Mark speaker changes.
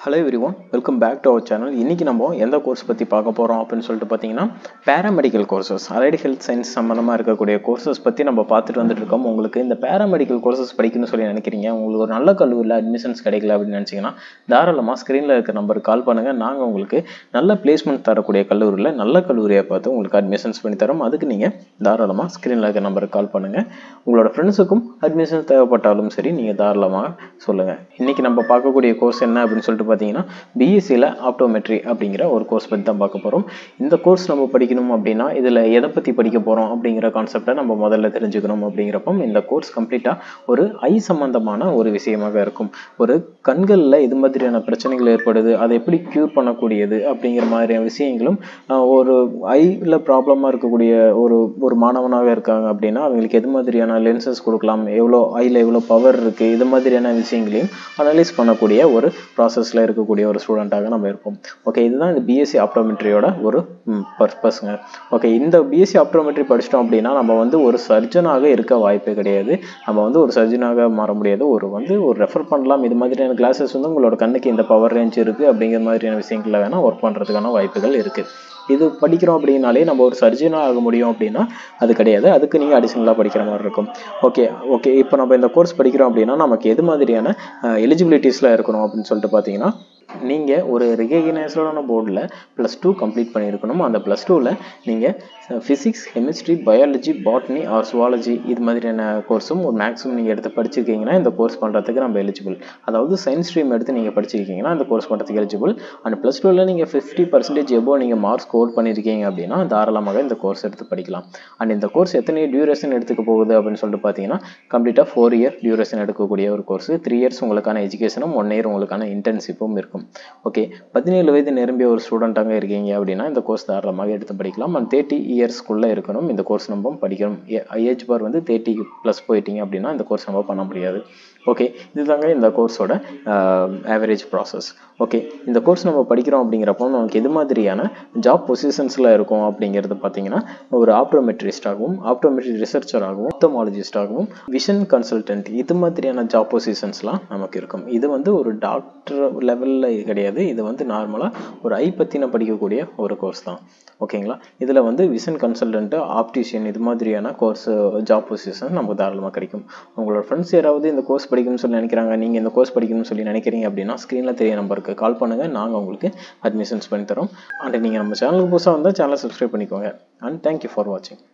Speaker 1: hello everyone welcome back to our channel இன்றைக்கி நம்ம எந்த கோர்ஸ் பற்றி பார்க்க போகிறோம் அப்படின்னு சொல்லிட்டு பார்த்தீங்கன்னா paramedical courses allied health science சம்மந்தமாக இருக்கக்கூடிய கோர்சஸ் பற்றி நம்ம பார்த்துட்டு வந்துட்டு இருக்கோம் உங்களுக்கு இந்த பேராமெடிக்கல் கோர்சஸ் படிக்கணும்னு சொல்லி நினைக்கிறீங்க உங்களுக்கு ஒரு நல்ல கல்லூரியில் அட்மிஷன்ஸ் கிடைக்கல அப்படின்னு நினச்சிங்கன்னா தாராளமாக ஸ்க்ரீனில் இருக்க நம்பருக்கு கால் பண்ணுங்கள் நாங்கள் உங்களுக்கு நல்ல பிளேஸ்மெண்ட் தரக்கூடிய கல்லூரியில் நல்ல கல்லூரியை பார்த்து உங்களுக்கு அட்மிஷன்ஸ் பண்ணி தரோம் அதுக்கு நீங்கள் தாராளமாக ஸ்க்ரீனில் இருக்க நம்பருக்கு கால் பண்ணுங்கள் உங்களோட ஃப்ரெண்ட்ஸுக்கும் அட்மிஷன் தேவைப்பட்டாலும் சரி நீங்கள் தாராளமாக சொல்லுங்கள் இன்றைக்கி நம்ம பார்க்கக்கூடிய கோர்ஸ் என்ன அப்படின்னு சொல்லிட்டு பார்த்தீங்கன்னா பிஎஸ்சியில் ஆப்டோமெட்ரி அப்படிங்கிற ஒரு கோர்ஸ் பற்றி தான் பார்க்க போகிறோம் இந்த கோர்ஸ் நம்ம படிக்கணும் அப்படின்னா இதில் எதை பற்றி படிக்க போகிறோம் அப்படிங்கிற கான்செப்டை நம்ம முதல்ல தெரிஞ்சுக்கணும் அப்படிங்கிறப்போ இந்த கோர்ஸ் கம்ப்ளீட்டாக ஒரு ஐ சம்பந்தமான ஒரு விஷயமாக இருக்கும் ஒரு கண்களில் இது மாதிரியான பிரச்சனைகள் ஏற்படுது அதை எப்படி க்யூர் பண்ணக்கூடியது அப்படிங்கிற மாதிரியான விஷயங்களும் ஆஹ், ஒரு ஐயில் ப்ராப்ளமாக இருக்கக்கூடிய ஒரு ஒரு மாணவனாக இருக்காங்க அப்படின்னா அவங்களுக்கு எது மாதிரியான லென்சஸ் கொடுக்கலாம் எவ்வளோ ஐயில் எவ்வளோ பவர் இருக்குது இது மாதிரியான விஷயங்களையும் அனலைஸ் பண்ணக்கூடிய ஒரு ப்ராசஸில் இருக்கக்கூடிய ஒரு ஸ்டூடெண்ட்டாக நம்ம இருப்போம் ஓகே இதுதான் இந்த பிஎஸ்சி ஆப்டோமெட்ரியோட ஒரு பர்பஸ்ங்க ஓகே இந்த பிஎஸ்சி ஆப்டோமெட்ரி படிச்சிட்டோம் அப்படின்னா நம்ம வந்து ஒரு சர்ஜனாக இருக்க வாய்ப்பே கிடையாது நம்ம வந்து ஒரு சர்ஜனாக மாற முடியாது ஒரு வந்து ஒரு ரெஃபர் பண்ணலாம் இது மாதிரியான கிளாஸஸ் வந்து உங்களோட கண்ணுக்கு இந்த பவர் ரேஞ்ச் இருக்குது அப்படிங்கிற மாதிரியான விஷயங்களில் வேணால் ஒர்க் பண்ணுறதுக்கான வாய்ப்புகள் இருக்குது இது படிக்கிறோம் அப்படின்னாலே நம்ம ஒரு சர்ஜனாக ஆக முடியும் அப்படின்னா அது கிடையாது அதுக்கு நீங்கள் அடிஷனலாக படிக்கிற மாதிரி இருக்கும் ஓகே ஓகே இப்போ நம்ம இந்த கோர்ஸ் படிக்கிறோம் அப்படின்னா நமக்கு எது மாதிரியான எலிஜிபிலிட்டிஸில் இருக்கணும் அப்படின்னு சொல்லிட்டு பார்த்தீங்கன்னா நீங்கள் ஒரு ரெகனைஸ்டான போர்டில் ப்ளஸ் டூ கம்ப்ளீட் பண்ணியிருக்கணும் அந்த ப்ளஸ் டூவில் நீங்கள் physics chemistry biology botany or zoology இது மாதிரியான கோர்ஸும் ஒரு மேக்ஸும் நீங்கள் எடுத்து படிச்சிருக்கீங்கன்னா இந்த கோர்ஸ் பண்ணுறதுக்கு நம்ம எலிஜிபிள் அதாவது சயின்ஸ் ஸ்ட்ரீம் எடுத்து நீங்கள் படிச்சிருக்கீங்கன்னா இந்த கோர்ஸ் பண்ணுறதுக்கு எலிஜிபிள் அண்ட் ப்ளஸ் டூவில் நீங்கள் ஃபிஃப்டி பர்சன்டேஜ் எபோ நீங்கள் மார்க் ஸ்கோர் பண்ணியிருக்கீங்க அப்படின்னா தாராளமாக இந்த கோர்ஸ் எடுத்து படிக்கலாம் அண்ட் இந்த கோர்ஸ் எத்தனை டியூரேஷன் எடுத்துக்க போகுது அப்படின்னு சொல்லிட்டு பார்த்தீங்கன்னா கம்ப்ளீட்டாக ஃபோர் இயர் டியூரேஷன் எடுக்கக்கூடிய ஒரு கோர்ஸ் த்ரீ இயர்ஸ் உங்களுக்கான எஜுகேஷனும் ஒன் இயர் உங்களுக்கான இன்டர்ன்ஷிப்பும் இருக்கும் ஓகே பதினேழு வயது நிரம்பிய ஒரு ஸ்டூடெண்ட்டாக இருக்கீங்க அப்படின்னா இந்த கோர்ஸ் தாராளமாக எடுத்து படிக்கலாம் அண்ட் தேர்ட்டி இயர்ஸ்க்குள்ளே இருக்கணும் இந்த கோர்ஸ் நம்ம படிக்கணும் ஏஜ் பார் வந்து தேர்ட்டி ப்ளஸ் போயிட்டீங்க அப்படின்னா இந்த கோர்ஸ் நம்ம பண்ண முடியாது ஓகே இதுதாங்க இந்த கோர்ஸோட ஆவரேஜ் ப்ராசஸ் ஓகே இந்த கோர்ஸ் நம்ம படிக்கிறோம் அப்படிங்கிறப்போ நமக்கு எது மாதிரியான ஜாப் பொசிஷன்ஸில் இருக்கும் அப்படிங்கிறது பார்த்தீங்கன்னா ஒரு ஆப்டோமெட்ரிஸ்டாகவும் ஆப்டோமெட்ரி ரிசர்ச்சராகவும் ஆப்டமாலஜிஸ்டாகவும் விஷன் கன்சல்டன்ட் இது மாதிரியான ஜாப் பொசிஷன்ஸ்லாம் நமக்கு இருக்கும் இது வந்து ஒரு டாக்டர் லெவலில் கிடையாது இது வந்து நார்மலாக ஒரு ஐ பற்றின படிக்கக்கூடிய ஒரு கோர்ஸ் தான் ஓகேங்களா இதில் வந்து விஷன் கன்சல்டன்ட்டு ஆப்டிஷியன் இது மாதிரியான கோர்ஸ் ஜாப் பொசிஷன் நமக்கு தாராளமாக கிடைக்கும் உங்களோட ஃப்ரெண்ட்ஸ் யாராவது இந்த கோர்ஸ் படிக்கணும்னு சொல்லி நினைக்கிறாங்க நீங்கள் இந்த கோர்ஸ் படிக்கணும்னு சொல்லி நினைக்கிறீங்க அப்படின்னா ஸ்க்ரீனில் தெரிய நம்பருக்கு கால் பண்ணுங்கள் நாங்கள் உங்களுக்கு அட்மிஷன்ஸ் பண்ணி தரோம் அண்ட் நீங்கள் நம்ம சேனலுக்கு புதுசாக வந்தால் சேனலை சப்ஸ்கிரைப் பண்ணிக்கோங்க அண்ட் தேங்க்யூ ஃபார் வாட்சிங்